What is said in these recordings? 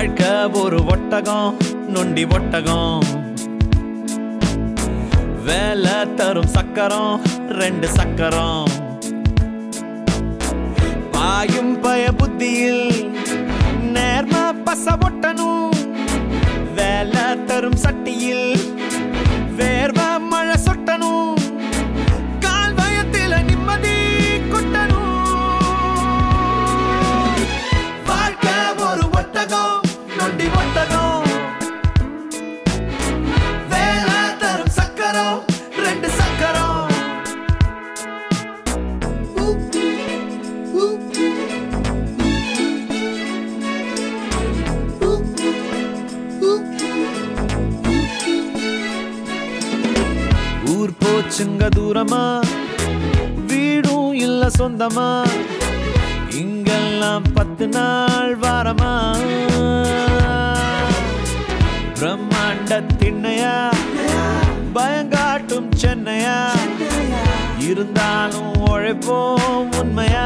வாழ்க்கை ஒரு ஒட்டகம் நொண்டி ஒட்டகம் வேலை தரும் சக்கரம் ரெண்டு சக்கரம் பாயும் பய புத்தியில் நேர்ம பச ஒட்டணும் வேலை தரும் சட்டியில் வேர்வ மழை சொட்டணும் கால் பயத்தில நிம்மதி கொட்டணும் வாழ்க்கை ஒரு ஒட்டகம் நொண்டி ஒட்டகம் வேலை தரும் சக்கரம் ரெண்டு சக்கரம் ஊர் போச்சுங்க தூரமா வீடும் இல்ல சொந்தமா இங்கெல்லாம் பத்து நாள் வாரமா பிரம்மாண்ட திண்ணையா பயங்காட்டும் சென்னையா இருந்தாலும் உழைப்போம் உண்மையா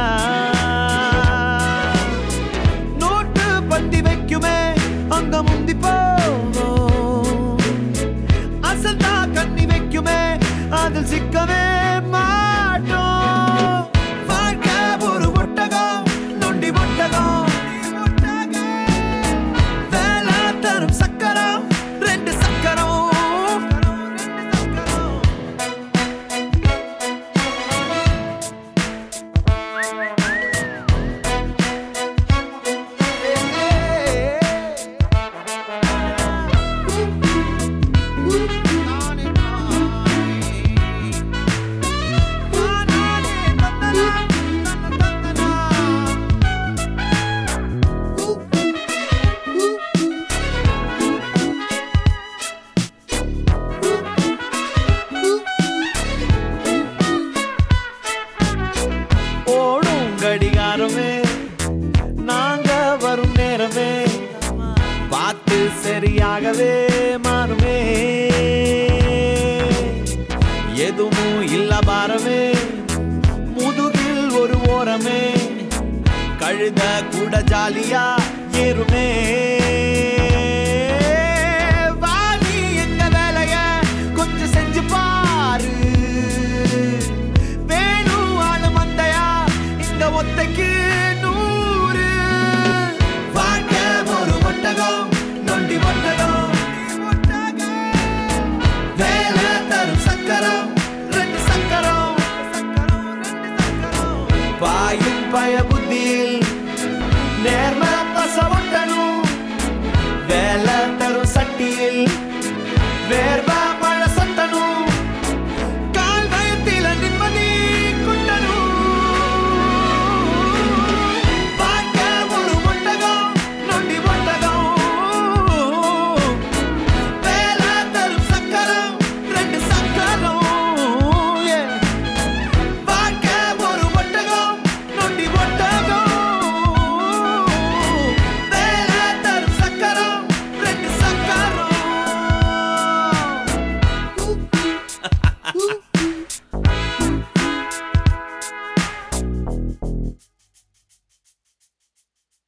நோட்டு பந்தி வைக்குமே அங்க முந்தி போவோம் அசந்தா கண்ணி வைக்குமே அதில் சிக்கவே மாட்டோம் வாழ்க்கை ஒரு ஒட்டகம் நொண்டி ஒட்டகம் வேலை தரும் சக்கரம் ரெண்டு சக்கரம் ஓடும் கடிகாரமே நாங்க வரும் நேரமே பார்த்து சரியாகவே மாறுமே எதுவும் இல்ல பாரமே முதுகில் ஒரு ஓரமே கழுத கூட ஜாலியா ஏறுமே வாடி எங்க வேலைய கொஞ்சம் செஞ்சு பாரு வேணும் ஆளு மந்தையா இந்த ஒத்தைக்கு நூறு வாழ்க்கை ஒரு ஒட்டகம் நொண்டி ஒட்டகம் வேலை தரும் சக்கரம் ரெண்டு சக்கரம் பாயும் பய புத்தியில் நேர்ம பச ஒட்டணும் வேலை